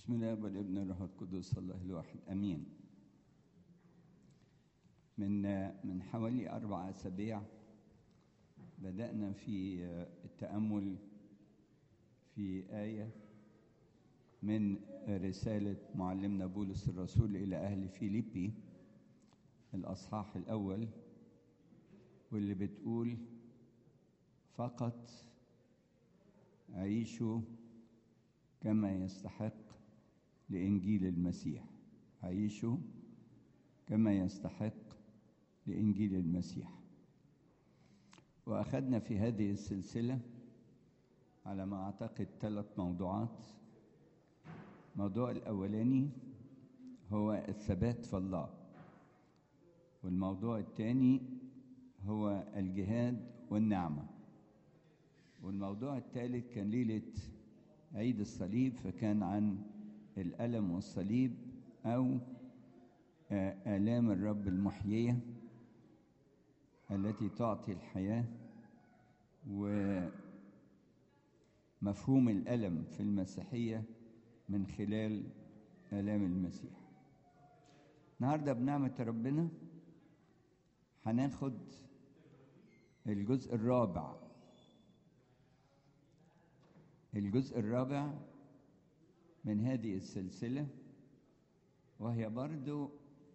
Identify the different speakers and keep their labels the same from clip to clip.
Speaker 1: بسم الله والابن الروح القدس الله الواحد امين من من حوالي اربع اسابيع بدانا في التامل في ايه من رساله معلمنا بولس الرسول الى اهل فيليبي الاصحاح الاول واللي بتقول فقط عيشوا كما يستحق لإنجيل المسيح عيشوا كما يستحق لإنجيل المسيح وأخذنا في هذه السلسلة على ما أعتقد ثلاث موضوعات الموضوع الأولاني هو الثبات في الله والموضوع الثاني هو الجهاد والنعمة والموضوع الثالث كان ليلة عيد الصليب فكان عن الألم والصليب أو آلام الرب المحيية التي تعطي الحياة ومفهوم الألم في المسيحية من خلال آلام المسيح النهارده بنعمة ربنا هناخد الجزء الرابع الجزء الرابع من هذه السلسلة وهي برضو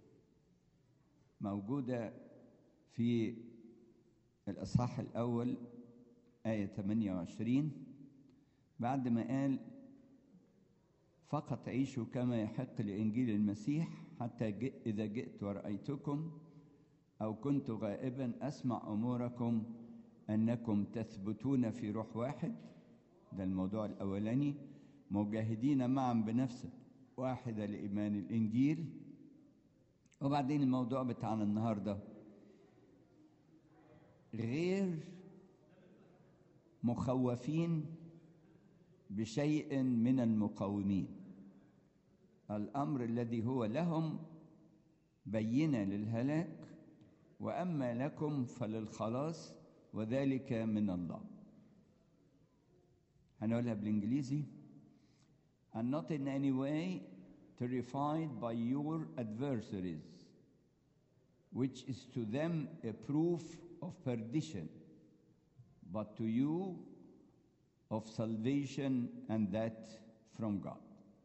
Speaker 1: موجودة في الإصحاح الأول آية 28 بعد ما قال فقط عيشوا كما يحق لإنجيل المسيح حتى جئ إذا جئت ورأيتكم أو كنت غائبا أسمع أموركم أنكم تثبتون في روح واحد ده الموضوع الأولاني مجاهدين معا بنفس واحدة لإيمان الإنجيل وبعدين الموضوع بتاعنا النهاردة غير مخوفين بشيء من المقاومين الأمر الذي هو لهم بينة للهلاك وأما لكم فللخلاص وذلك من الله هنقولها بالإنجليزي and not in any way terrified by your adversaries, which is to them a proof of perdition, but to you of salvation and that from God.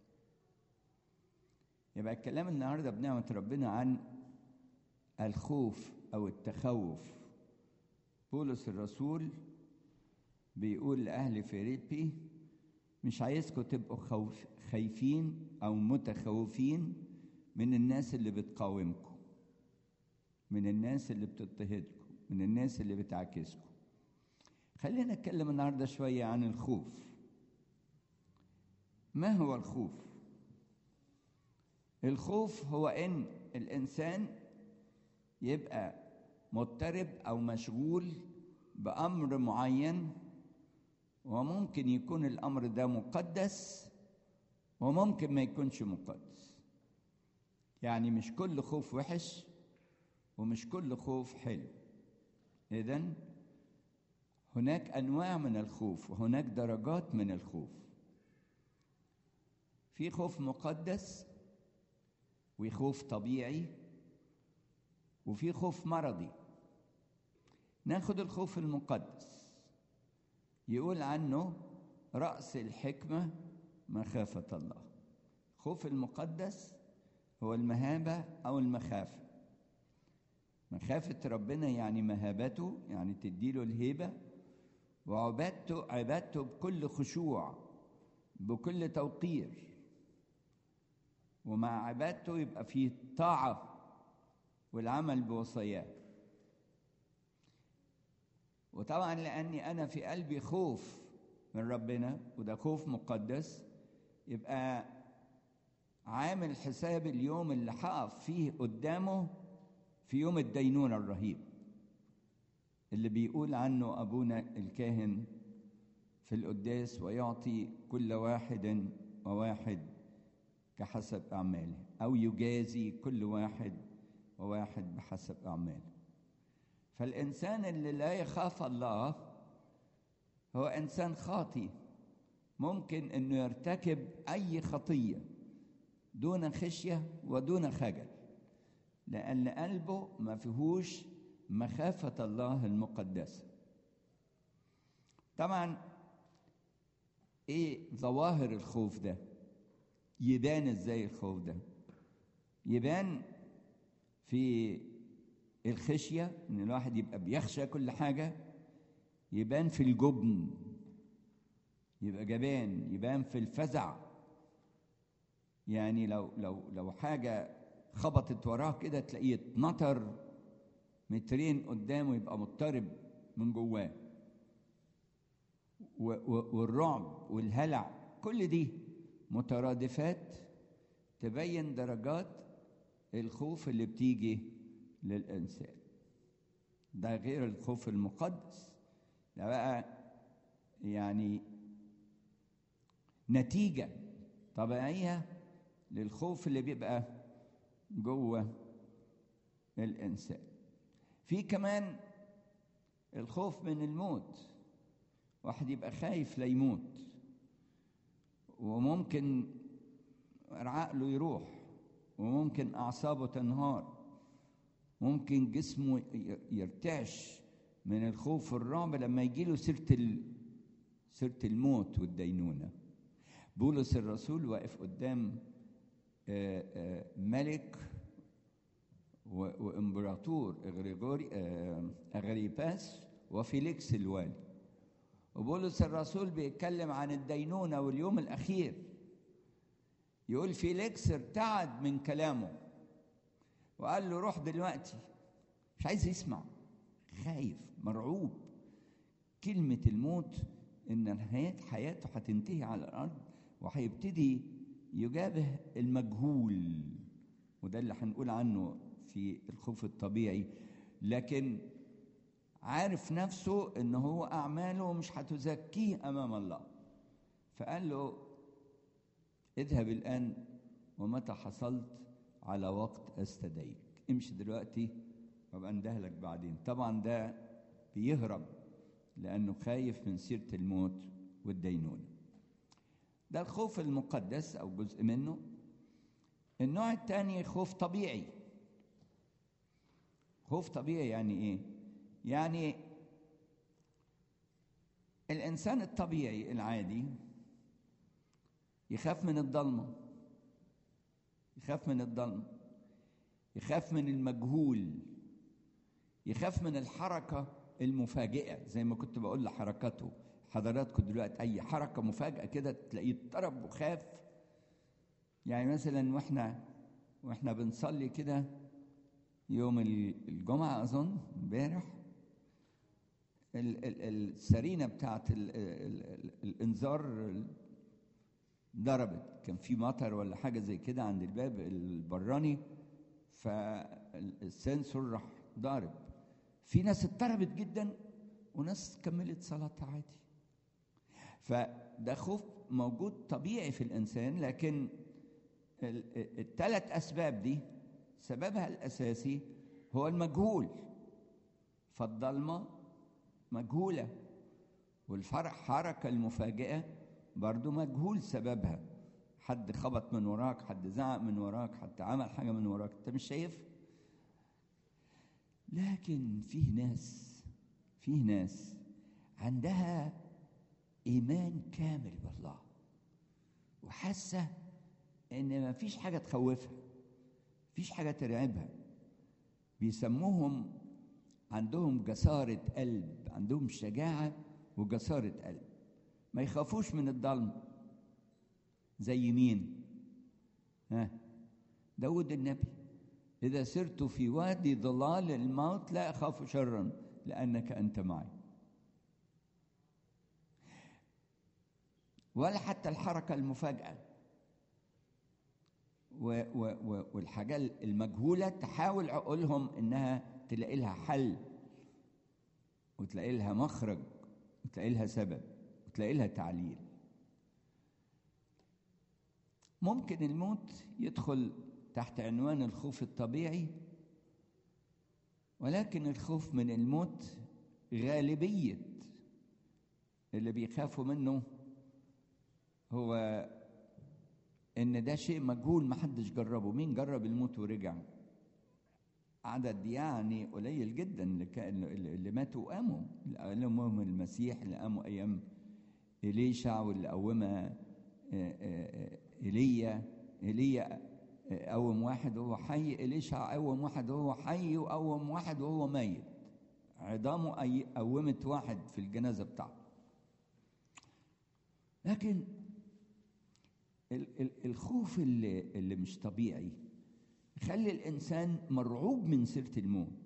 Speaker 1: يبقى الكلام النهارده بنعمة ربنا عن الخوف أو التخوف. بولس الرسول بيقول لأهل فيليبي مش عايزكم تبقوا خوف خايفين او متخوفين من الناس اللي بتقاومكم من الناس اللي بتضطهدكم من الناس اللي بتعاكسكم خلينا نتكلم النهارده شويه عن الخوف ما هو الخوف الخوف هو ان الانسان يبقى مضطرب او مشغول بامر معين وممكن يكون الامر ده مقدس وممكن ما يكونش مقدس يعني مش كل خوف وحش ومش كل خوف حلو اذا هناك انواع من الخوف وهناك درجات من الخوف في خوف مقدس وخوف طبيعي وفي خوف مرضي ناخد الخوف المقدس يقول عنه رأس الحكمة مخافة الله خوف المقدس هو المهابة أو المخافة مخافة ربنا يعني مهابته يعني تديله الهيبة وعبادته عبادته بكل خشوع بكل توقير ومع عبادته يبقى فيه طاعة والعمل بوصاياه وطبعا لاني انا في قلبي خوف من ربنا وده خوف مقدس يبقى عامل حساب اليوم اللي هقف فيه قدامه في يوم الدينونة الرهيب اللي بيقول عنه أبونا الكاهن في القداس ويعطي كل واحد وواحد كحسب أعماله أو يجازي كل واحد وواحد بحسب أعماله فالإنسان اللي لا يخاف الله هو إنسان خاطي ممكن إنه يرتكب أي خطية دون خشية ودون خجل لأن قلبه ما فيهوش مخافة الله المقدسة طبعا ايه ظواهر الخوف ده يبان ازاي الخوف ده يبان في الخشية ان الواحد يبقى بيخشى كل حاجة يبان في الجبن يبقى جبان يبان في الفزع يعني لو لو لو حاجة خبطت وراه كده تلاقيه اتنطر مترين قدامه يبقى مضطرب من جواه والرعب والهلع كل دي مترادفات تبين درجات الخوف اللي بتيجي للإنسان ده غير الخوف المقدس ده بقى يعني نتيجة طبيعية للخوف اللي بيبقى جوه الإنسان في كمان الخوف من الموت واحد يبقى خايف لا يموت وممكن عقله يروح وممكن أعصابه تنهار ممكن جسمه يرتعش من الخوف والرعب لما يجيله سيرة ال... سيرة الموت والدينونة بولس الرسول واقف قدام ملك وامبراطور اغريغوري اغريباس وفيليكس الوالي وبولس الرسول بيتكلم عن الدينونة واليوم الأخير يقول فيليكس ارتعد من كلامه وقال له روح دلوقتي مش عايز يسمع خايف مرعوب كلمة الموت إن نهاية حياته هتنتهي على الأرض وهيبتدي يجابه المجهول وده اللي هنقول عنه في الخوف الطبيعي لكن عارف نفسه ان هو اعماله مش هتزكيه امام الله فقال له اذهب الان ومتى حصلت على وقت استدعيك امشي دلوقتي وابقى اندهلك بعدين طبعا ده بيهرب لانه خايف من سيره الموت والدينونه ده الخوف المقدس او جزء منه النوع الثاني خوف طبيعي خوف طبيعي يعني ايه يعني الانسان الطبيعي العادي يخاف من الضلمه يخاف من الضلمه يخاف من المجهول يخاف من الحركه المفاجئه زي ما كنت بقول لحركاته حضراتكم دلوقتي اي حركه مفاجاه كده تلاقيه اضطرب وخاف يعني مثلا واحنا واحنا بنصلي كده يوم الجمعه اظن امبارح السرينه بتاعت ال ال ال الانذار ضربت كان في مطر ولا حاجه زي كده عند الباب البراني فالسنسور راح ضارب في ناس اضطربت جدا وناس كملت صلاتها عادي فده خوف موجود طبيعي في الانسان لكن الثلاث اسباب دي سببها الاساسي هو المجهول فالضلمه مجهوله والفرح حركه المفاجئه برضو مجهول سببها حد خبط من وراك حد زعق من وراك حد عمل حاجه من وراك انت مش شايف لكن فيه ناس فيه ناس عندها ايمان كامل بالله وحاسه ان ما فيش حاجه تخوفها فيش حاجه ترعبها بيسموهم عندهم جساره قلب عندهم شجاعه وجساره قلب ما يخافوش من الضلمه زي مين ها داود النبي إذا سرت في وادي ظلال الموت لا أخاف شرا لأنك أنت معي ولا حتى الحركة المفاجئة و و و والحاجة المجهولة تحاول عقولهم إنها تلاقي لها حل وتلاقي لها مخرج وتلاقي لها سبب وتلاقي لها تعليل ممكن الموت يدخل تحت عنوان الخوف الطبيعي ولكن الخوف من الموت غالبية اللي بيخافوا منه هو ان ده شيء مجهول ما حدش جربه مين جرب الموت ورجع عدد يعني قليل جدا اللي, كان اللي ماتوا وقاموا اللي قامهم المسيح اللي قاموا ايام إليشع واللي قومها ايليا ايليا قوم واحد وهو حي إليشع قوم واحد وهو حي وقوم واحد وهو ميت عظامه قومت واحد في الجنازه بتاعته لكن الخوف اللي, اللي مش طبيعي يخلي الانسان مرعوب من سيره الموت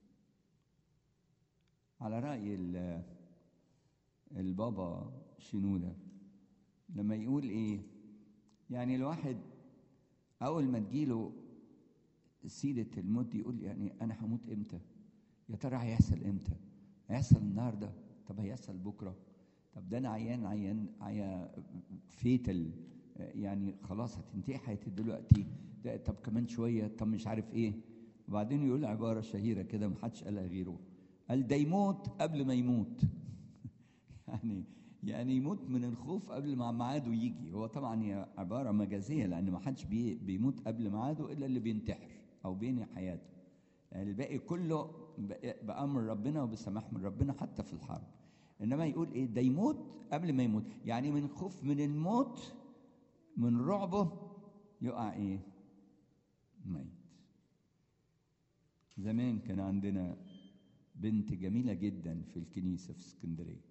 Speaker 1: على راي البابا شنوده لما يقول ايه يعني الواحد اول ما تجيله سيره الموت يقول يعني انا هموت امتى يا ترى هيحصل امتى هيحصل النهارده طب هيحصل بكره طب ده انا عيان عيان عيا فيتل يعني خلاص هتنتهي حياتي دلوقتي ده طب كمان شويه طب مش عارف ايه وبعدين يقول عباره شهيره كده محدش قالها غيره قال ده يموت قبل ما يموت يعني يعني يموت من الخوف قبل ما ميعاده يجي هو طبعا هي عباره مجازيه لان ما حدش بي بيموت قبل ميعاده الا اللي بينتحر او بينهي حياته يعني الباقي كله بامر ربنا وبسماح من ربنا حتى في الحرب انما يقول ايه ده يموت قبل ما يموت يعني من خوف من الموت من رعبه يقع ايه ميت زمان كان عندنا بنت جميله جدا في الكنيسه في اسكندريه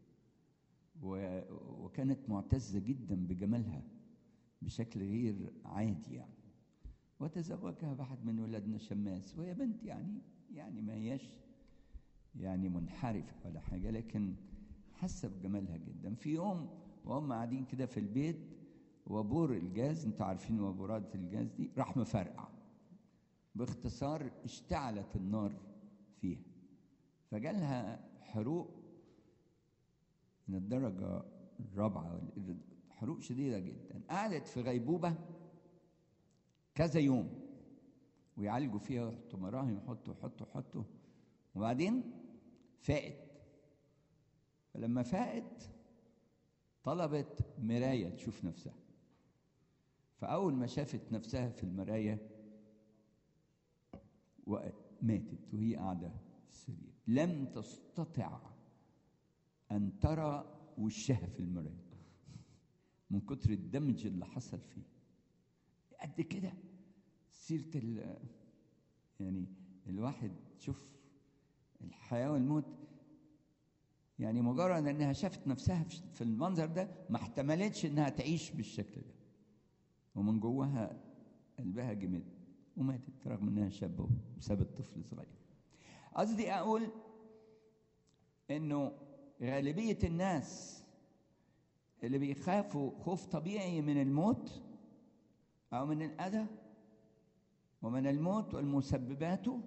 Speaker 1: وكانت معتزه جدا بجمالها بشكل غير عادي يعني وتزوجها واحد من ولادنا شماس وهي بنت يعني يعني ما هياش يعني منحرفه ولا حاجه لكن حاسه بجمالها جدا في يوم وهم قاعدين كده في البيت وبور الجاز انتوا عارفين وبورات الجاز دي راح مفرقع باختصار اشتعلت النار فيها فجالها حروق من الدرجة الرابعة حروق شديدة جدا قعدت في غيبوبة كذا يوم ويعالجوا فيها يحطوا مراهم يحطوا يحطوا يحطوا وبعدين فاقت فلما فاقت طلبت مراية تشوف نفسها فأول ما شافت نفسها في المراية ماتت وهي قاعدة في السرير لم تستطع أن ترى وشها في المراية من كتر الدمج اللي حصل فيه قد كده سيرة ال يعني الواحد شوف الحياة والموت يعني مجرد انها شافت نفسها في المنظر ده ما احتملتش انها تعيش بالشكل ده ومن جواها قلبها جمد وماتت رغم انها شابه وسابت طفل صغير قصدي اقول انه غالبيه الناس اللي بيخافوا خوف طبيعي من الموت او من الاذى ومن الموت والمسبباته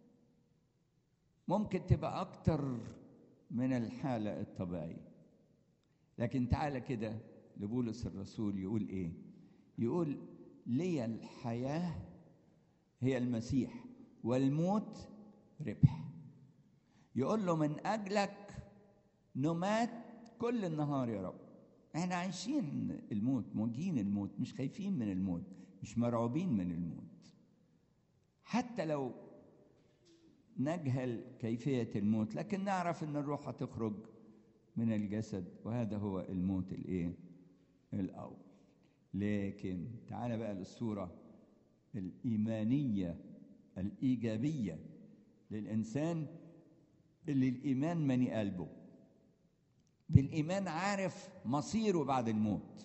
Speaker 1: ممكن تبقى اكتر من الحاله الطبيعيه لكن تعالى كده لبولس الرسول يقول ايه يقول لي الحياه هي المسيح والموت ربح يقول له من اجلك نمات كل النهار يا رب احنا عايشين الموت موجين الموت مش خايفين من الموت مش مرعوبين من الموت حتى لو نجهل كيفية الموت لكن نعرف ان الروح هتخرج من الجسد وهذا هو الموت الايه الاول لكن تعال بقى للصورة الإيمانية الإيجابية للإنسان اللي الإيمان مني قلبه بالإيمان عارف مصيره بعد الموت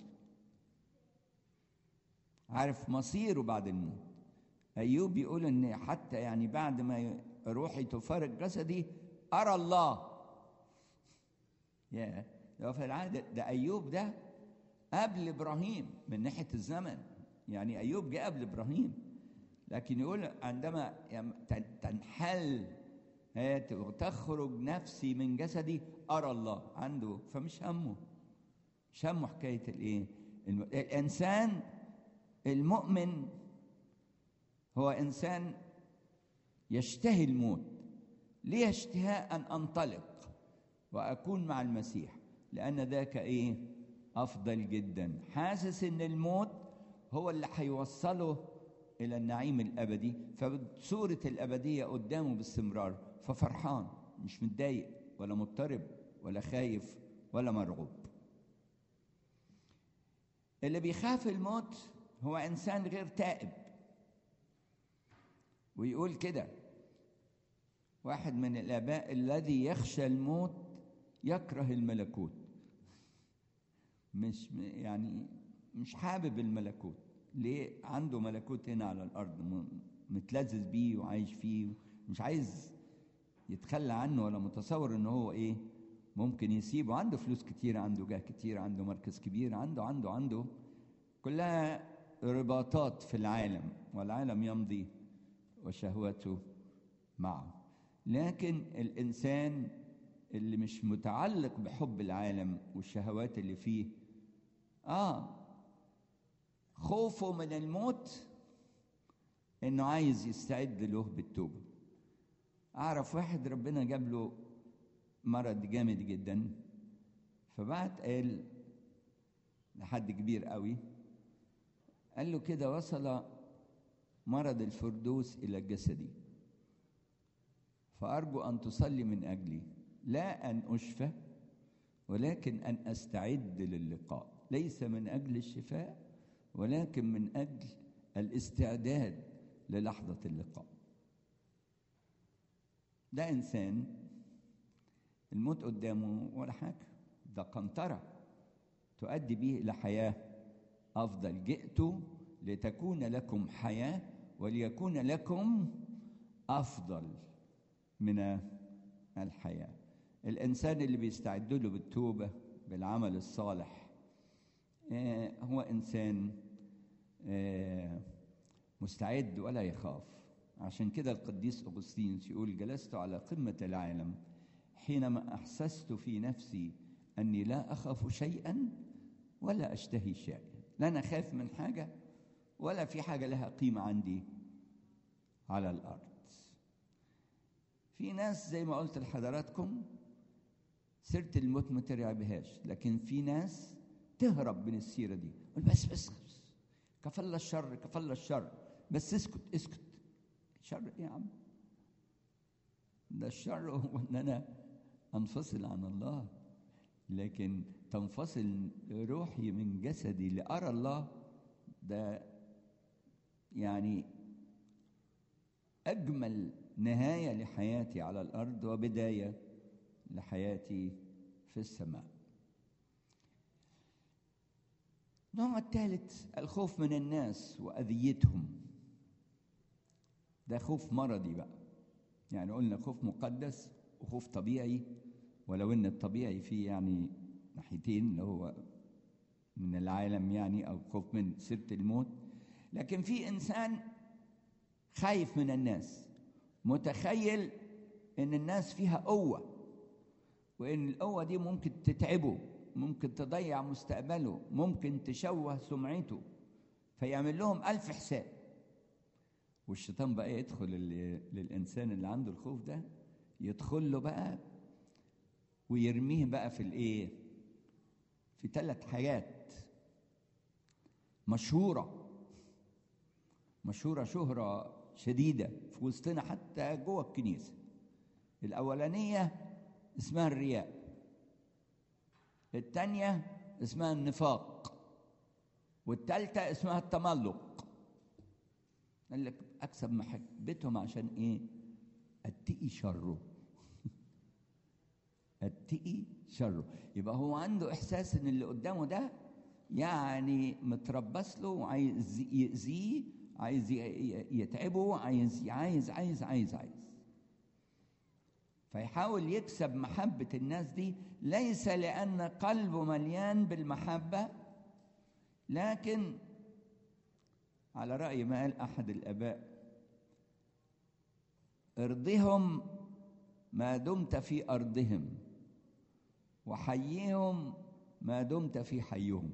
Speaker 1: عارف مصيره بعد الموت أيوب بيقول إن حتى يعني بعد ما روحي تفارق جسدي أرى الله يا لو في العادة ده أيوب ده قبل إبراهيم من ناحية الزمن يعني أيوب جاء قبل إبراهيم لكن يقول عندما تنحل وتخرج نفسي من جسدي أرى الله عنده فمش همه مش همه حكاية الإيه الإنسان المؤمن هو إنسان يشتهي الموت ليه اشتهاء أن أنطلق وأكون مع المسيح لأن ذاك إيه أفضل جدا حاسس إن الموت هو اللي هيوصله الى النعيم الابدي فصوره الابديه قدامه باستمرار ففرحان مش متضايق ولا مضطرب ولا خايف ولا مرعوب اللي بيخاف الموت هو انسان غير تائب ويقول كده واحد من الاباء الذي يخشى الموت يكره الملكوت مش يعني مش حابب الملكوت ليه عنده ملكوت هنا على الارض متلذذ بيه وعايش فيه مش عايز يتخلى عنه ولا متصور ان هو ايه ممكن يسيبه عنده فلوس كتير عنده جاه كتير عنده مركز كبير عنده عنده عنده كلها رباطات في العالم والعالم يمضي وشهوته معه لكن الانسان اللي مش متعلق بحب العالم والشهوات اللي فيه اه خوفه من الموت انه عايز يستعد له بالتوبه اعرف واحد ربنا جاب له مرض جامد جدا فبعت قال لحد كبير قوي قال له كده وصل مرض الفردوس الى جسدي فارجو ان تصلي من اجلي لا ان اشفى ولكن ان استعد للقاء ليس من اجل الشفاء ولكن من اجل الاستعداد للحظه اللقاء ده انسان الموت قدامه ولا حاجه ده قنطره تؤدي به الى حياه افضل جئت لتكون لكم حياه وليكون لكم افضل من الحياه الانسان اللي بيستعد له بالتوبه بالعمل الصالح هو انسان مستعد ولا يخاف عشان كده القديس اغسطينوس يقول جلست على قمه العالم حينما احسست في نفسي اني لا اخاف شيئا ولا اشتهي شيئا لا انا خايف من حاجه ولا في حاجه لها قيمه عندي على الارض في ناس زي ما قلت لحضراتكم سيره الموت ما ترعبهاش لكن في ناس تهرب من السيره دي بس بس كفل الشر كفل الشر بس اسكت اسكت شر ايه يا عم ده الشر هو ان انا انفصل عن الله لكن تنفصل روحي من جسدي لأرى الله ده يعني أجمل نهاية لحياتي على الأرض وبداية لحياتي في السماء النوع الثالث الخوف من الناس وأذيتهم ده خوف مرضي بقى يعني قلنا خوف مقدس وخوف طبيعي ولو ان الطبيعي فيه يعني ناحيتين اللي هو من العالم يعني او خوف من سيره الموت لكن في انسان خايف من الناس متخيل ان الناس فيها قوه وان القوه دي ممكن تتعبه ممكن تضيع مستقبله ممكن تشوه سمعته فيعمل لهم ألف حساب والشيطان بقى يدخل للإنسان اللي عنده الخوف ده يدخل له بقى ويرميه بقى في الايه في ثلاث حاجات مشهوره مشهوره شهره شديده في وسطنا حتى جوه الكنيسه الاولانيه اسمها الرياء الثانيه اسمها النفاق والثالثه اسمها التملق قال لك اكسب محبتهم عشان ايه اتقي شره اتقي شره يبقى هو عنده احساس ان اللي قدامه ده يعني متربص له وعايز يأذيه عايز يتعبه عايز عايز عايز عايز عايز فيحاول يكسب محبة الناس دي ليس لأن قلبه مليان بالمحبة لكن على رأي ما قال أحد الآباء ارضهم ما دمت في أرضهم وحييهم ما دمت في حيهم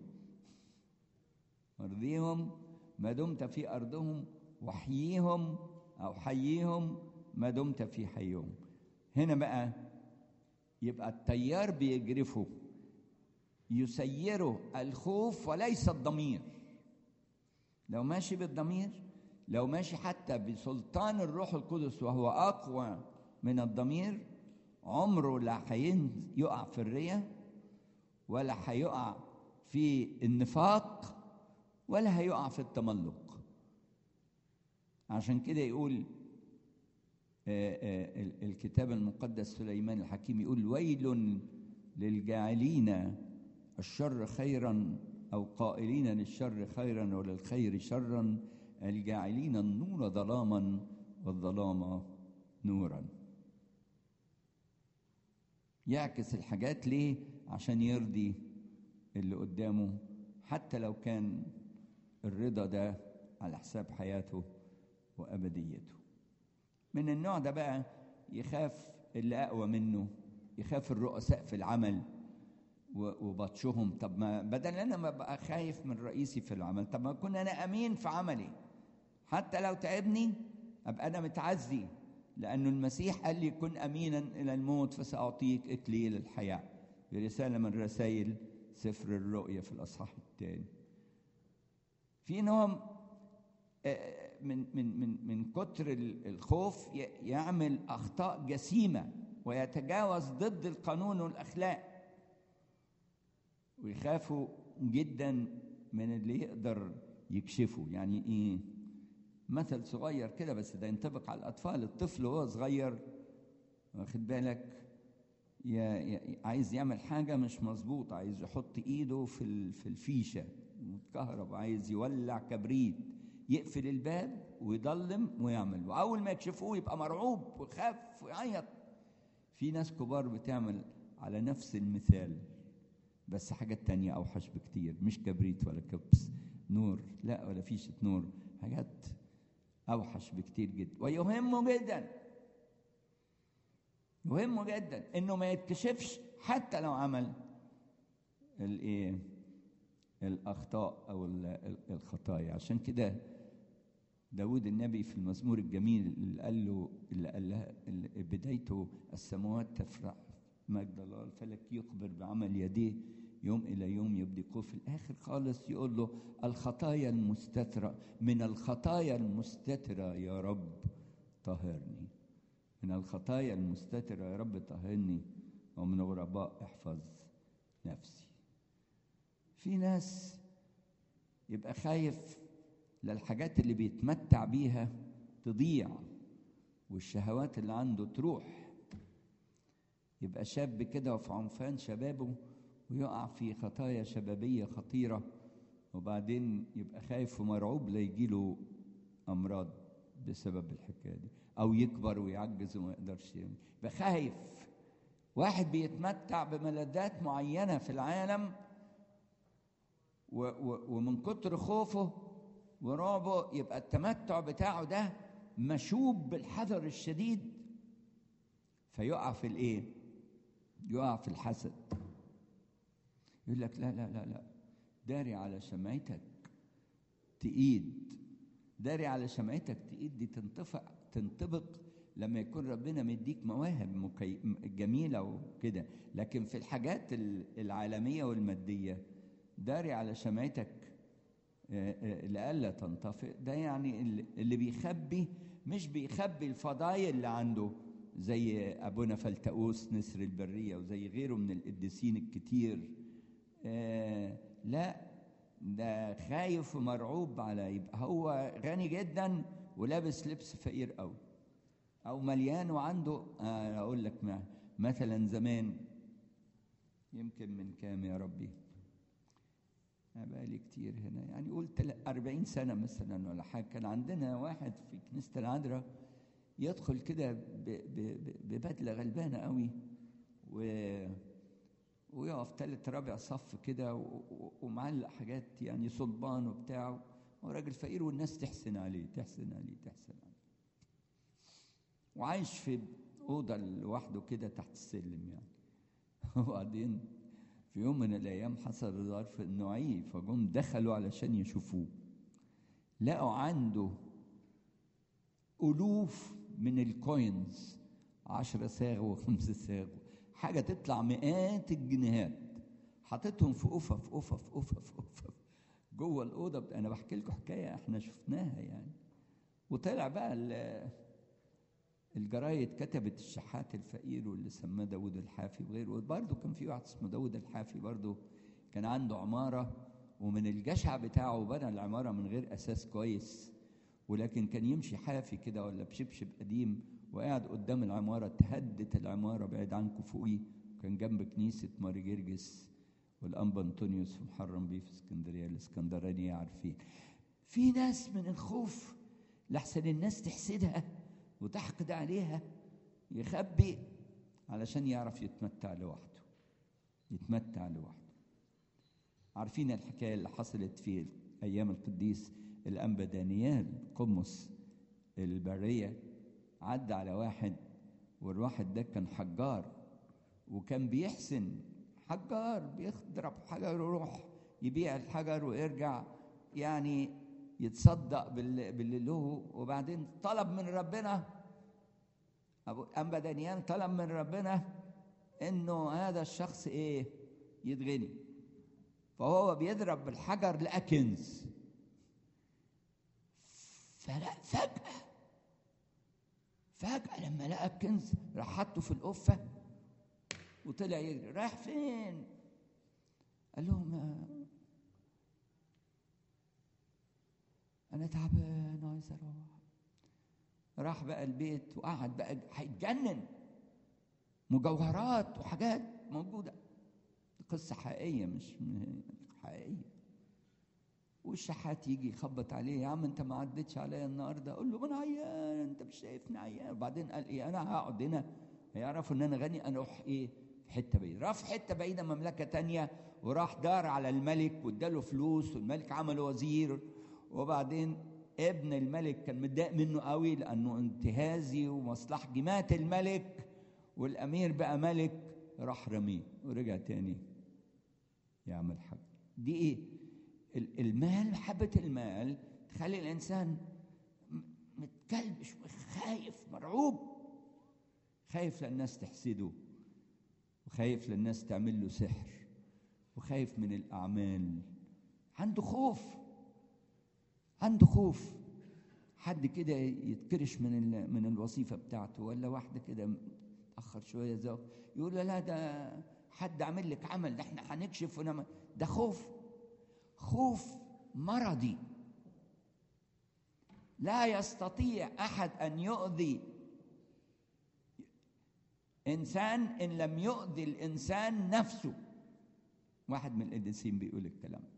Speaker 1: ارضيهم ما دمت في أرضهم وحييهم أو حييهم ما دمت في حيهم هنا بقى يبقى التيار بيجرفه يسيره الخوف وليس الضمير لو ماشي بالضمير لو ماشي حتى بسلطان الروح القدس وهو اقوى من الضمير عمره لا هيقع في الرياء ولا هيقع في النفاق ولا هيقع في التملق عشان كده يقول آآ آآ الكتاب المقدس سليمان الحكيم يقول ويل للجاعلين الشر خيرا او قائلين للشر خيرا وللخير شرا الجاعلين النور ظلاما والظلام نورا يعكس الحاجات ليه عشان يرضي اللي قدامه حتى لو كان الرضا ده على حساب حياته وابديته من النوع ده بقى يخاف اللي اقوى منه يخاف الرؤساء في العمل وبطشهم طب ما بدل انا ما بقى خايف من رئيسي في العمل طب ما اكون انا امين في عملي حتى لو تعبني ابقى انا متعزي لانه المسيح قال لي كن امينا الى الموت فساعطيك اكليل الحياه في رساله من رسائل سفر الرؤيا في الاصحاح الثاني في نوع من من من من كتر الخوف يعمل اخطاء جسيمه ويتجاوز ضد القانون والاخلاق ويخافوا جدا من اللي يقدر يكشفه يعني ايه مثل صغير كده بس ده ينطبق على الاطفال الطفل وهو صغير واخد بالك يا يا عايز يعمل حاجه مش مظبوط عايز يحط ايده في في الفيشه متكهرب عايز يولع كبريت يقفل الباب ويضلم ويعمل واول ما يكشفوه يبقى مرعوب ويخاف ويعيط في ناس كبار بتعمل على نفس المثال بس حاجات تانية أوحش بكتير مش كبريت ولا كبس نور لا ولا فيشة نور حاجات أوحش بكتير جدا ويهمه جدا يهمه جدا إنه ما يتكشفش حتى لو عمل الإيه الأخطاء أو الخطايا عشان كده داود النبي في المزمور الجميل اللي قال له اللي قال لها اللي بدايته السماوات تفرح مجد الله الفلك يخبر بعمل يديه يوم إلى يوم يبدقوه في الآخر خالص يقول له الخطايا المستترة من الخطايا المستترة يا رب طهرني من الخطايا المستترة يا رب طهرني ومن غرباء احفظ نفسي في ناس يبقى خايف للحاجات اللي بيتمتع بيها تضيع والشهوات اللي عنده تروح يبقى شاب كده وفي عنفان شبابه ويقع في خطايا شبابية خطيرة وبعدين يبقى خايف ومرعوب لا يجيله أمراض بسبب الحكاية دي أو يكبر ويعجز وما يقدرش يبقى خايف واحد بيتمتع بملذات معينة في العالم و و ومن كتر خوفه ورعبه يبقى التمتع بتاعه ده مشوب بالحذر الشديد فيقع في الايه يقع في الحسد يقول لك لا لا لا لا داري على شمعتك تقيد داري على شمعتك تقيد دي تنطفئ تنطبق لما يكون ربنا مديك مواهب مكي... جميله وكده لكن في الحاجات العالميه والماديه داري على شمعتك لئلا تنطفئ ده يعني اللي بيخبي مش بيخبي الفضايل اللي عنده زي ابونا فلتؤوس نسر البريه وزي غيره من القديسين الكتير آه لا ده خايف ومرعوب على يبقى هو غني جدا ولابس لبس فقير قوي او مليان وعنده آه اقول لك ما مثلا زمان يمكن من كام يا ربي بقالي كتير هنا يعني قلت 40 سنة مثلا ولا حاجة كان عندنا واحد في كنيسة العذراء يدخل كده ببدلة غلبانة قوي و ويقف تالت رابع صف كده ومعلق حاجات يعني صلبان وبتاع وراجل فقير والناس تحسن عليه تحسن عليه تحسن عليه وعايش في أوضة لوحده كده تحت السلم يعني وبعدين في يوم من الأيام حصل ظرف إنه عيه فجم دخلوا علشان يشوفوه لقوا عنده ألوف من الكوينز عشرة ساغ وخمسة ساغ حاجة تطلع مئات الجنيهات حاططهم في أفف أفف أفف أفف جوه الاوضه انا بحكي لكم حكايه احنا شفناها يعني وطلع بقى الجرايد كتبت الشحات الفقير واللي سماه داود الحافي وغيره وبرضه كان في واحد اسمه داود الحافي برضه كان عنده عماره ومن الجشع بتاعه بنى العماره من غير اساس كويس ولكن كان يمشي حافي كده ولا بشبشب قديم وقاعد قدام العماره تهدت العماره بعيد عنكم فوقيه كان جنب كنيسه ماري جرجس والانبا انطونيوس في محرم بيه في اسكندريه الاسكندرانيه عارفين في ناس من الخوف لحسن الناس تحسدها وتحقد عليها يخبي علشان يعرف يتمتع لوحده يتمتع لوحده عارفين الحكايه اللي حصلت في ايام القديس الانبا دانيال قمص البريه عدى على واحد والواحد ده كان حجار وكان بيحسن حجار بيضرب حجر ويروح يبيع الحجر ويرجع يعني يتصدق باللي له وبعدين طلب من ربنا ابو انبا دانيال طلب من ربنا انه هذا الشخص ايه يتغني فهو بيضرب بالحجر لقى كنز فلا فجأة فجأة لما لقى الكنز راح حطه في القفة وطلع يجري رايح فين؟ قال لهم أنا تعبان عايز أروح راح بقى البيت وقعد بقى هيتجنن مجوهرات وحاجات موجودة قصة حقيقية مش حقيقية والشحات يجي يخبط عليه يا عم انت ما عدتش عليا النهارده اقول له ما انا عيان انت مش شايفني عيان وبعدين قال ايه انا هقعد هنا هيعرفوا ان انا غني انا اروح ايه في حته بعيده راح في حته بعيده مملكه تانية وراح دار على الملك واداله فلوس والملك عمله وزير وبعدين ابن الملك كان متضايق منه قوي لانه انتهازي ومصلحجي مات الملك والامير بقى ملك راح رميه ورجع تاني يعمل حاجه دي ايه المال محبة المال تخلي الإنسان متكلبش خايف مرعوب خايف للناس تحسده وخايف للناس تعمل له سحر وخايف من الأعمال عنده خوف عنده خوف حد كده يتكرش من من الوظيفة بتاعته ولا واحدة كده متأخر شوية زوج يقول لا ده حد عامل لك عمل ده احنا هنكشف ونعمل ده خوف خوف مرضي لا يستطيع احد ان يؤذي انسان ان لم يؤذي الانسان نفسه واحد من القديسين بيقول الكلام ده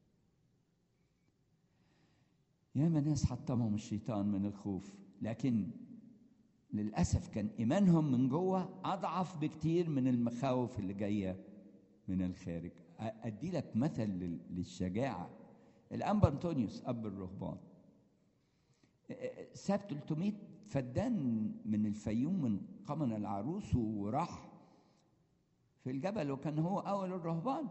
Speaker 1: ياما ناس حطمهم الشيطان من الخوف لكن للاسف كان ايمانهم من جوه اضعف بكتير من المخاوف اللي جايه من الخارج ادي لك مثل للشجاعه الانبا انطونيوس اب الرهبان ساب 300 فدان من الفيوم من قمن العروس وراح في الجبل وكان هو اول الرهبان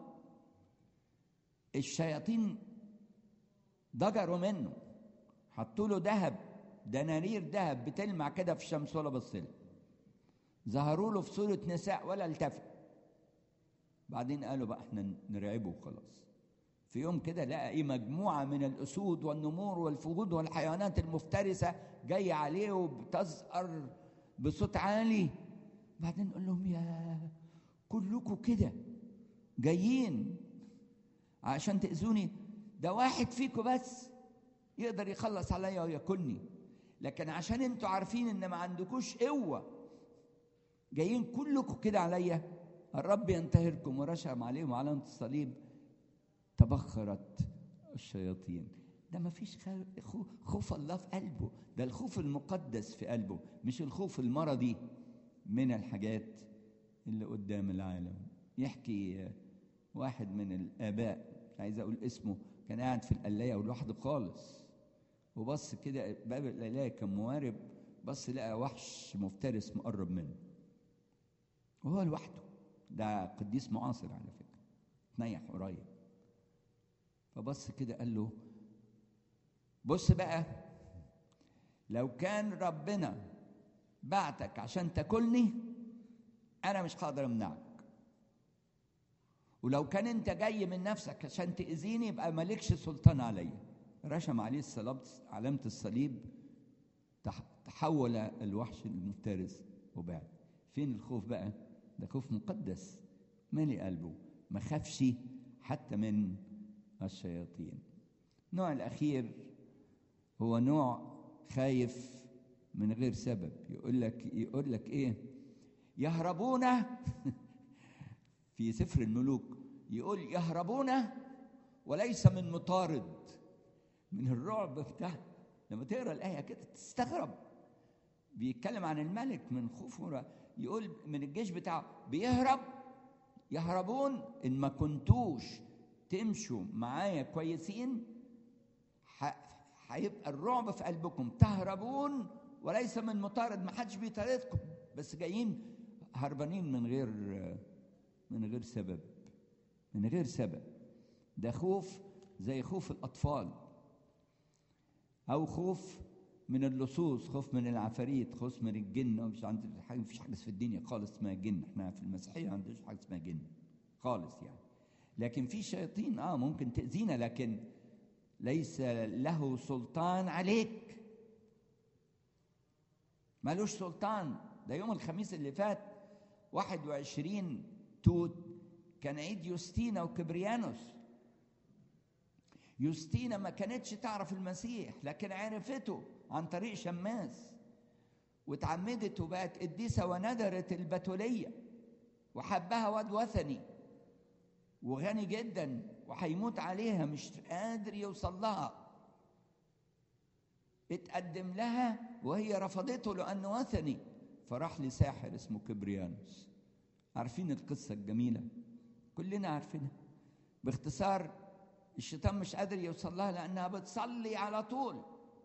Speaker 1: الشياطين ضجروا منه حطوا له ذهب دنانير ذهب بتلمع كده في الشمس ولا بصله ظهروا له في صوره نساء ولا التفت بعدين قالوا بقى احنا نرعبه وخلاص في يوم كده لقى ايه مجموعه من الاسود والنمور والفهود والحيوانات المفترسه جايه عليه وبتزقر بصوت عالي بعدين قال لهم يا كلكم كده جايين عشان تاذوني ده واحد فيكم بس يقدر يخلص عليا وياكلني لكن عشان انتوا عارفين ان ما عندكوش قوه جايين كلكم كده عليا الرب ينتهركم ورشم عليهم علامة الصليب تبخرت الشياطين ده ما فيش خوف الله في قلبه ده الخوف المقدس في قلبه مش الخوف المرضي من الحاجات اللي قدام العالم يحكي واحد من الآباء مش عايز أقول اسمه كان قاعد في القلاية ولوحده خالص وبص كده باب القلاية كان موارب بص لقى وحش مفترس مقرب منه وهو لوحده ده قديس معاصر على فكرة تنيح قريب فبص كده قال له بص بقى لو كان ربنا بعتك عشان تاكلني انا مش هقدر امنعك ولو كان انت جاي من نفسك عشان تاذيني يبقى مالكش سلطان عليا رشم عليه الصلاه علامه الصليب تحول الوحش المفترس وبعد فين الخوف بقى ده خوف مقدس مالي قلبه ما خافش حتى من الشياطين النوع الاخير هو نوع خايف من غير سبب يقول لك يقول لك ايه يهربون في سفر الملوك يقول يهربون وليس من مطارد من الرعب بتاع لما تقرا الايه كده تستغرب بيتكلم عن الملك من خوفه يقول من الجيش بتاعه بيهرب يهربون ان ما كنتوش تمشوا معايا كويسين هيبقى الرعب في قلبكم تهربون وليس من مطارد ما حدش بيطاردكم بس جايين هربانين من غير من غير سبب من غير سبب ده خوف زي خوف الاطفال او خوف من اللصوص خوف من العفاريت خوف من الجن مش عند حاجه مفيش حاجه في الدنيا خالص اسمها جن احنا في المسيحيه ما عندناش حاجه اسمها جن خالص يعني لكن في شياطين اه ممكن تاذينا لكن ليس له سلطان عليك ملوش سلطان ده يوم الخميس اللي فات 21 توت كان عيد يوستينا وكبريانوس يوستينا ما كانتش تعرف المسيح لكن عرفته عن طريق شماس واتعمدت وبقت قديسة وندرت البتولية وحبها واد وثني وغني جدا وهيموت عليها مش قادر يوصل لها اتقدم لها وهي رفضته لأنه وثني فراح لساحر اسمه كبريانوس عارفين القصة الجميلة كلنا عارفينها باختصار الشيطان مش قادر يوصل لها لأنها بتصلي على طول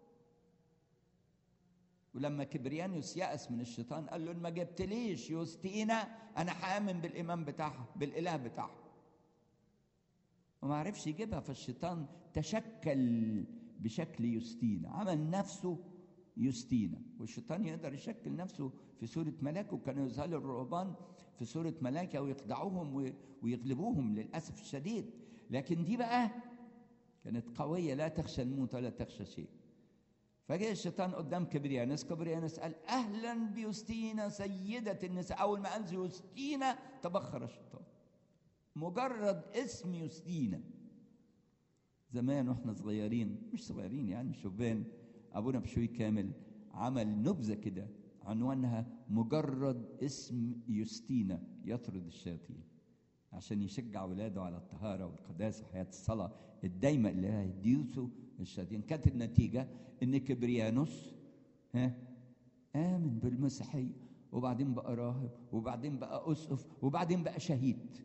Speaker 1: ولما كبريانوس يأس من الشيطان قال له إن ما جبتليش يوستينا أنا هآمن بالإمام بتاعها بالإله بتاعها وما عرفش يجيبها فالشيطان تشكل بشكل يوستينا عمل نفسه يوستينا والشيطان يقدر يشكل نفسه في صورة ملاك وكانوا يظهروا الرهبان في صورة ملائكة ويخدعوهم ويغلبوهم للأسف الشديد لكن دي بقى كانت قوية لا تخشى الموت ولا تخشى شيء فجاء الشيطان قدام كبريانوس كبريانوس قال أهلا بيوستينا سيدة النساء أول ما قال يوستينا تبخر الشيطان مجرد اسم يوستينا زمان واحنا صغيرين مش صغيرين يعني شبان ابونا بشوي كامل عمل نبذه كده عنوانها مجرد اسم يوستينا يطرد الشياطين عشان يشجع ولاده على الطهاره والقداسه وحياه الصلاه الدايمه اللي هيديوسوا الشياطين كانت النتيجه ان كبريانوس ها امن بالمسيحيه وبعدين بقى راهب وبعدين بقى اسقف وبعدين بقى شهيد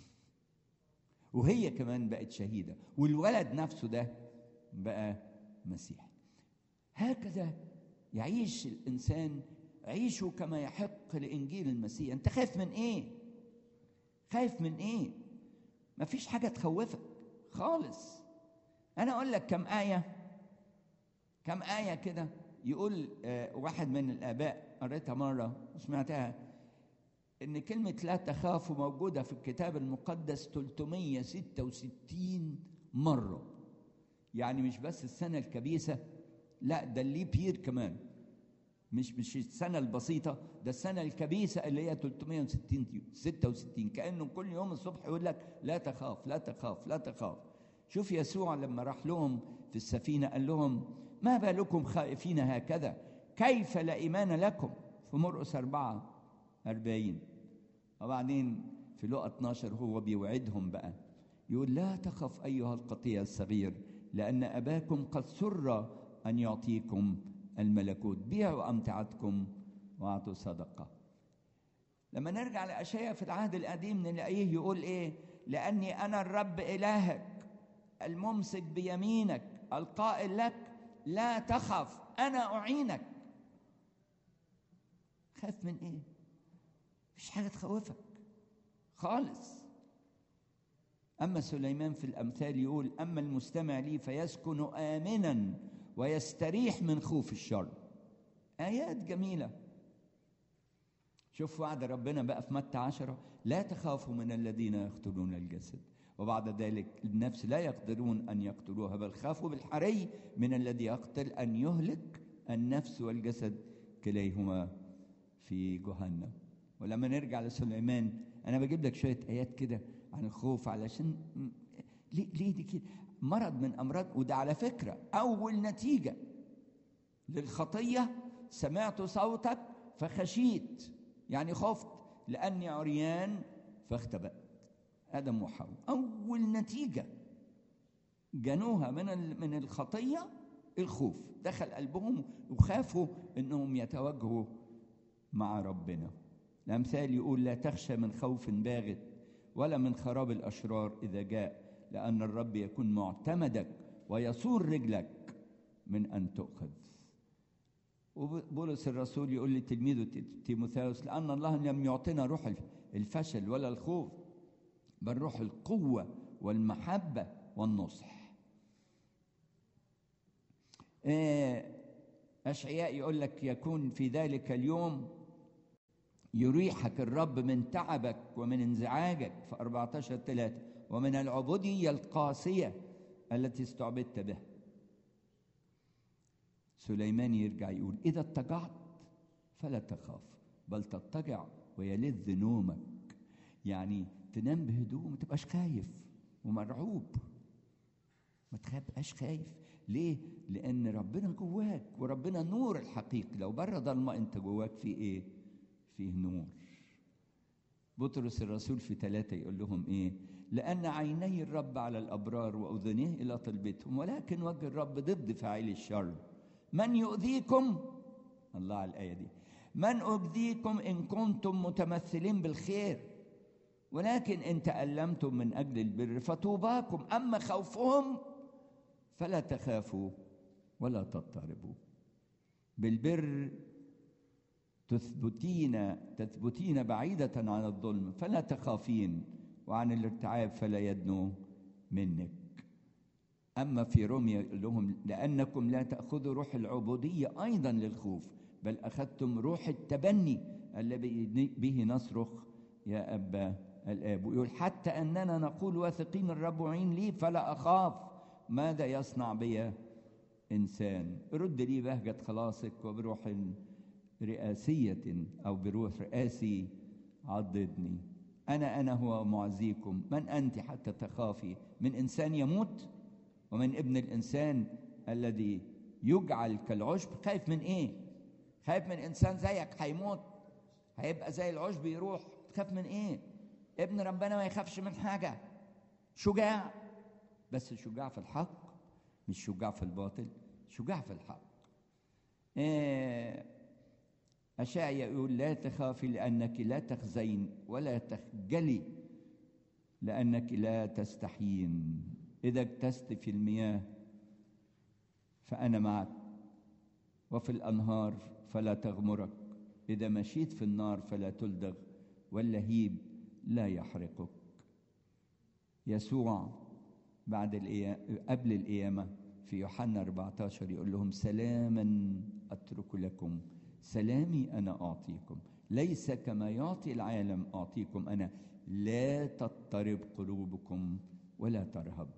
Speaker 1: وهي كمان بقت شهيده والولد نفسه ده بقى مسيحي هكذا يعيش الانسان عيشوا كما يحق لانجيل المسيح انت خايف من ايه خايف من ايه مفيش حاجه تخوفك خالص انا اقول لك كم ايه كم ايه كده يقول آه واحد من الاباء قريتها مره وسمعتها ان كلمه لا تخافوا موجوده في الكتاب المقدس 366 مره يعني مش بس السنه الكبيسه لا ده اللي بير كمان مش مش السنة البسيطة ده السنة الكبيسة اللي هي 360 66 كأنه كل يوم الصبح يقول لك لا تخاف لا تخاف لا تخاف شوف يسوع لما راح لهم في السفينة قال لهم ما بالكم خائفين هكذا كيف لا إيمان لكم في مرقس أربعة أربعين وبعدين في لقى 12 هو بيوعدهم بقى يقول لا تخف أيها القطيع الصغير لأن أباكم قد سر أن يعطيكم الملكوت بيعوا أمتعتكم وأعطوا صدقة لما نرجع لأشياء في العهد القديم نلاقيه يقول إيه لأني أنا الرب إلهك الممسك بيمينك القائل لك لا تخف أنا أعينك خاف من إيه مفيش حاجة تخوفك خالص أما سليمان في الأمثال يقول أما المستمع لي فيسكن آمنا ويستريح من خوف الشر آيات جميلة شوف وعد ربنا بقى في متى عشرة لا تخافوا من الذين يقتلون الجسد وبعد ذلك النفس لا يقدرون أن يقتلوها بل خافوا بالحري من الذي يقتل أن يهلك النفس والجسد كليهما في جهنم ولما نرجع لسليمان أنا بجيب لك شوية آيات كده عن الخوف علشان ليه, ليه دي كده مرض من أمراض وده على فكرة أول نتيجة للخطية سمعت صوتك فخشيت يعني خفت لأني عريان فاختبأت آدم وحواء أول نتيجة جنوها من من الخطية الخوف دخل قلبهم وخافوا إنهم يتواجهوا مع ربنا الأمثال يقول لا تخشى من خوف باغت ولا من خراب الأشرار إذا جاء لأن الرب يكون معتمدك ويصور رجلك من أن تؤخذ وبولس الرسول يقول لتلميذه تيموثاوس لأن الله لم يعطينا روح الفشل ولا الخوف بل روح القوة والمحبة والنصح أشعياء يقول لك يكون في ذلك اليوم يريحك الرب من تعبك ومن انزعاجك في 14 3 ومن العبودية القاسية التي استعبدت بها سليمان يرجع يقول إذا اضطجعت فلا تخاف بل تضطجع ويلذ نومك يعني تنام بهدوء ما تبقاش خايف ومرعوب ما تبقاش خايف ليه؟ لأن ربنا جواك وربنا نور الحقيقي لو بره ضلمة أنت جواك في إيه؟ فيه نور بطرس الرسول في ثلاثة يقول لهم إيه؟ لأن عيني الرب على الأبرار وأذنيه إلى طلبتهم ولكن وجه الرب ضد فاعلي الشر من يؤذيكم الله على الآية دي من أؤذيكم إن كنتم متمثلين بالخير ولكن إن تألمتم من أجل البر فطوباكم أما خوفهم فلا تخافوا ولا تضطربوا بالبر تثبتين تثبتين بعيدة عن الظلم فلا تخافين وعن الارتعاب فلا يدنو منك أما في روميا يقول لهم لأنكم لا تأخذوا روح العبودية أيضا للخوف بل أخذتم روح التبني الذي به نصرخ يا أبا الآب ويقول حتى أننا نقول واثقين الرب عين لي فلا أخاف ماذا يصنع بي إنسان رد لي بهجة خلاصك وبروح رئاسية أو بروح رئاسي عضدني أنا أنا هو معزيكم من أنت حتى تخافي من إنسان يموت ومن ابن الإنسان الذي يجعل كالعشب خايف من إيه خايف من إنسان زيك هيموت هيبقى زي العشب يروح تخاف من إيه ابن ربنا ما يخافش من حاجة شجاع بس شجاع في الحق مش شجاع في الباطل شجاع في الحق إيه أشعيا يقول لا تخافي لأنك لا تخزين ولا تخجلي لأنك لا تستحين إذا اجتزت في المياه فأنا معك وفي الأنهار فلا تغمرك إذا مشيت في النار فلا تلدغ واللهيب لا يحرقك يسوع بعد القيامة قبل القيامة في يوحنا 14 يقول لهم سلاما أترك لكم سلامي أنا أعطيكم ليس كما يعطي العالم أعطيكم أنا لا تضطرب قلوبكم ولا ترهب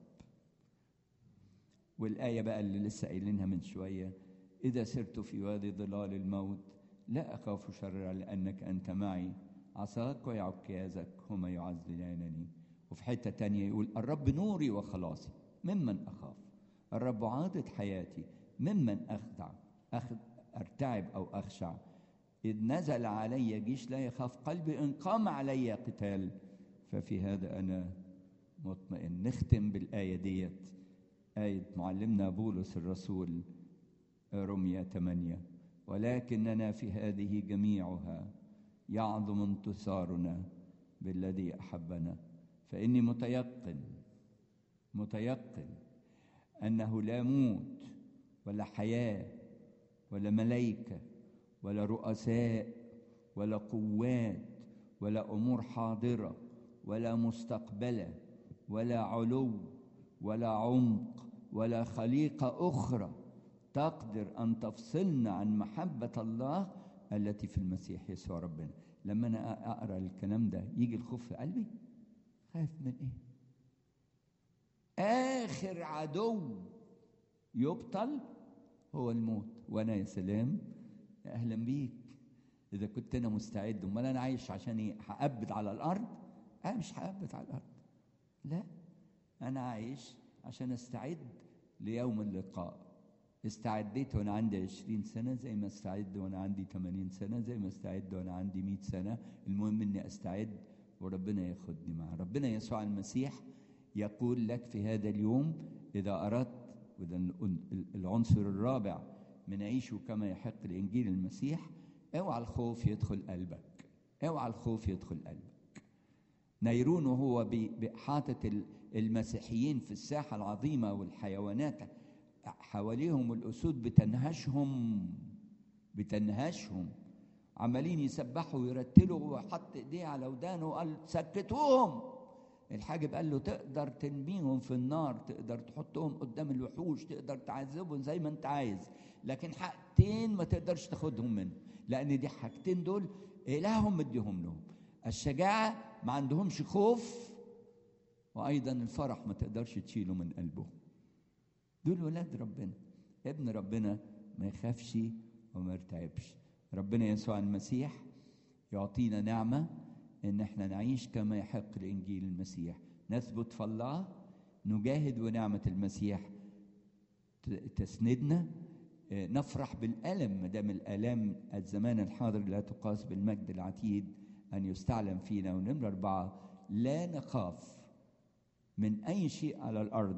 Speaker 1: والآية بقى اللي لسه قايلينها من شوية إذا سرت في وادي ظلال الموت لا أخاف شرا لأنك أنت معي عصاك وعكازك هما يعزلانني وفي حتة تانية يقول الرب نوري وخلاصي ممن أخاف الرب عاضد حياتي ممن أخدع أخد أرتعب أو أخشع إذ نزل علي جيش لا يخاف قلبي إن قام علي قتال ففي هذا أنا مطمئن نختم بالآية ديت آية معلمنا بولس الرسول رمية 8 ولكننا في هذه جميعها يعظم انتصارنا بالذي أحبنا فإني متيقن متيقن أنه لا موت ولا حياة ولا ملائكة ولا رؤساء ولا قوات ولا أمور حاضرة ولا مستقبلة ولا علو ولا عمق ولا خليقة أخرى تقدر أن تفصلنا عن محبة الله التي في المسيح يسوع ربنا لما انا اقرا الكلام ده يجي الخوف في قلبي خايف من ايه اخر عدو يبطل هو الموت وانا يا سلام يا اهلا بيك اذا كنت انا مستعد امال انا عايش عشان ايه هأبد على الارض انا مش هأبد على الارض لا انا عايش عشان استعد ليوم اللقاء استعديت وانا عندي عشرين سنة زي ما استعد وانا عندي ثمانين سنة زي ما استعد وانا عندي مئة سنة المهم اني استعد وربنا ياخدني معه ربنا يسوع المسيح يقول لك في هذا اليوم اذا اردت وده العنصر الرابع من عيشه كما يحق لانجيل المسيح اوعى الخوف يدخل قلبك اوعى الخوف يدخل قلبك نيرون وهو حاطط المسيحيين في الساحه العظيمه والحيوانات حواليهم الاسود بتنهشهم بتنهشهم عمالين يسبحوا ويرتلوا وحط ايديه على ودانه وقال سكتوهم الحاجب قال له تقدر تنميهم في النار تقدر تحطهم قدام الوحوش تقدر تعذبهم زي ما انت عايز لكن حاجتين ما تقدرش تاخدهم منه لان دي حاجتين دول الههم مديهم لهم الشجاعه ما عندهمش خوف وايضا الفرح ما تقدرش تشيله من قلبهم دول ولاد ربنا ابن ربنا ما يخافش وما يرتعبش ربنا يسوع المسيح يعطينا نعمه ان احنا نعيش كما يحق لانجيل المسيح نثبت في الله نجاهد ونعمه المسيح تسندنا نفرح بالالم ما دام الالام الزمان الحاضر لا تقاس بالمجد العتيد ان يستعلم فينا ونمره اربعه لا نخاف من اي شيء على الارض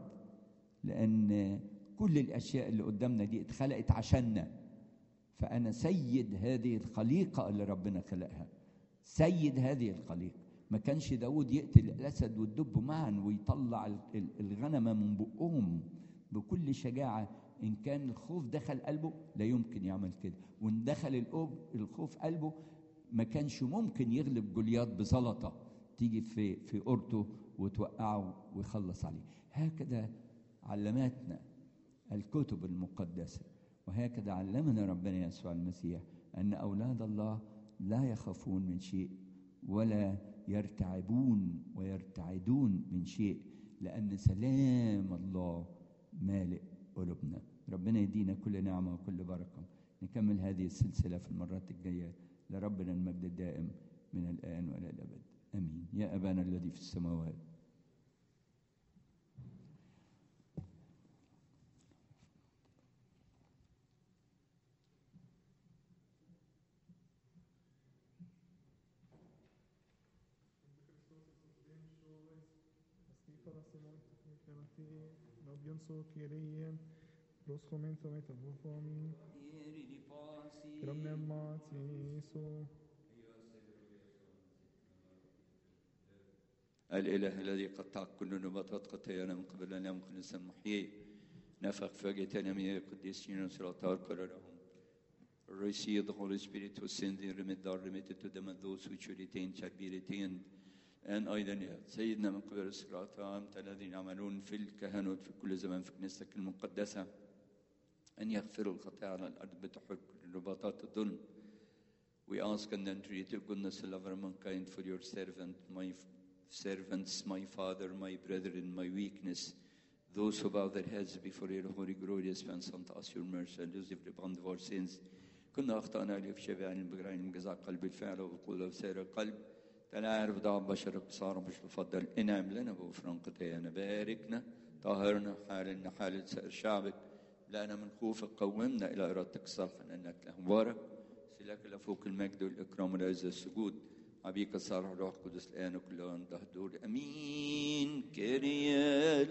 Speaker 1: لان كل الاشياء اللي قدامنا دي اتخلقت عشاننا فانا سيد هذه الخليقه اللي ربنا خلقها سيد هذه الخليقه ما كانش داود يقتل الاسد والدب معا ويطلع الغنم من بقهم بكل شجاعه ان كان الخوف دخل قلبه لا يمكن يعمل كده وان دخل الخوف قلبه ما كانش ممكن يغلب جولياط بزلطه تيجي في في قرته وتوقعه ويخلص عليه هكذا علمتنا الكتب المقدسه وهكذا علمنا ربنا يسوع المسيح ان اولاد الله لا يخافون من شيء ولا يرتعبون ويرتعدون من شيء لان سلام الله مالئ قلوبنا ربنا يدينا كل نعمه وكل بركه نكمل هذه السلسله في المرات الجايه لربنا المجد الدائم من الان والى الابد امين يا ابانا الذي في السماوات
Speaker 2: Björnså, Kirien, Roscomin, Thomet, Vofomi, Kramnem, Matiso,
Speaker 3: الإله الذي قطع كل نباتات خطايانا من قبل أن يمكن الإنسان محيي نفخ فاجتنا من القديسين وسلاطار كررهم Receive the Holy Spirit who sends the remit are remitted to them and those which you retain shall be retained الآن أيضا يا سيدنا من قبل الصراط أنت الذين يعملون في الكهنوت في كل زمان في كنيستك المقدسة أن يغفروا الخطايا على الأرض بتحرك رباطات الظلم We ask and entreat your goodness and love of mankind for your servant, my f- servants, my father, my brethren, my weakness, those who bow their heads before your holy glorious and unto us your mercy and lose every bond of our sins. كنا أخطأنا لي في شبع البقرين بجزاء قلب الفعل وبقول وسائر القلب لا أعرف دعوة بشرك صار مش بفضل انعم لنا بغفران خطايانا باركنا طهرنا حالنا حال سائر شعبك لنا من خوفك قومنا إلى إرادتك الصالحة لأنك له مبارك سلاك له فوق المجد والإكرام والعزة السجود عبيك الصالح الروح القدس الآن وكل أن تهدور أمين كريا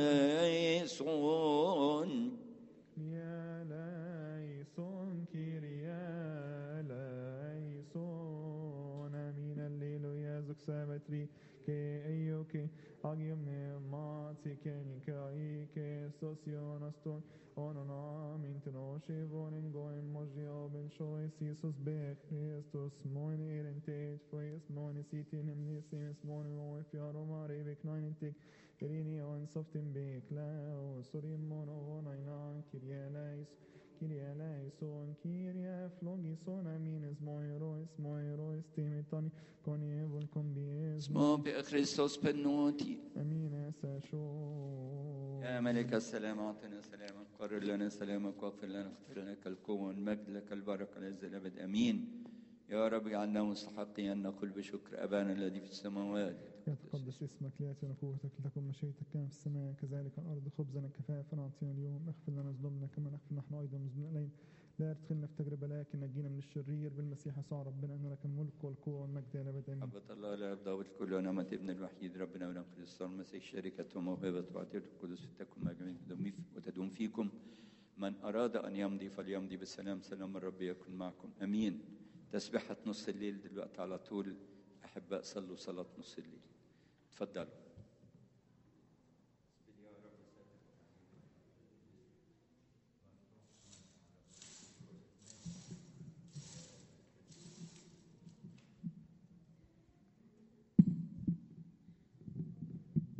Speaker 3: ليسون
Speaker 2: Kyrie eleison, Kyrie eleison, Amin, Alleluia, Zuk Sabatri, Ke Eioke, Agium Neumati, Kenika Ike, Sosion Aston, Onon Amin, Tenoshe, Vonin, Goim, Mojio, Ben Shoy, Jesus, Be, Christus, Moin, Erentage, Fries, Moin, Sitin, Himnisim, Moin, Moin, Fiaroma, Revik, Ninetik, Irini, On, Softin, Be, Clau, Sorim, Mono, Vonainan, Kyrie eleison, Kyrie eleison, Kyrie flogison, amines moirois, moirois, timitani, conievol combies,
Speaker 3: اسمه بخريستوس بنوتي
Speaker 2: amines asho.
Speaker 3: يا ملك السلام اعطنا سلامك قرر لنا سلامك واغفر لنا اغفر لك القوه والمجد لك البركه العز الابد امين يا رب اجعلنا مستحقين ان نقول بشكر ابانا الذي في السماوات
Speaker 2: يتقدس اسمك ليأتي نبوتك لتكن مشيئتك كما في السماء كذلك على الأرض خبزنا كفافا أعطينا اليوم اغفر لنا ذنوبنا كما نغفر نحن أيضا مذنبين إلينا لا تدخلنا في تجربة لكن نجينا من الشرير بالمسيح يسوع ربنا أن لك الملك والقوة والمجد إلى أبد آمين
Speaker 3: محبة الله لا يرضى بالكل ونعمة ابن الوحيد ربنا ونعمة الصالح المسيح شركة وموهبة وعطية القدس تكن مع جميع وتدوم فيكم من أراد أن يمضي فليمضي بالسلام سلام الرب يكن معكم أمين تسبحة نص الليل دلوقتي على طول أحباء صلوا صلاة نص الليل تفضلوا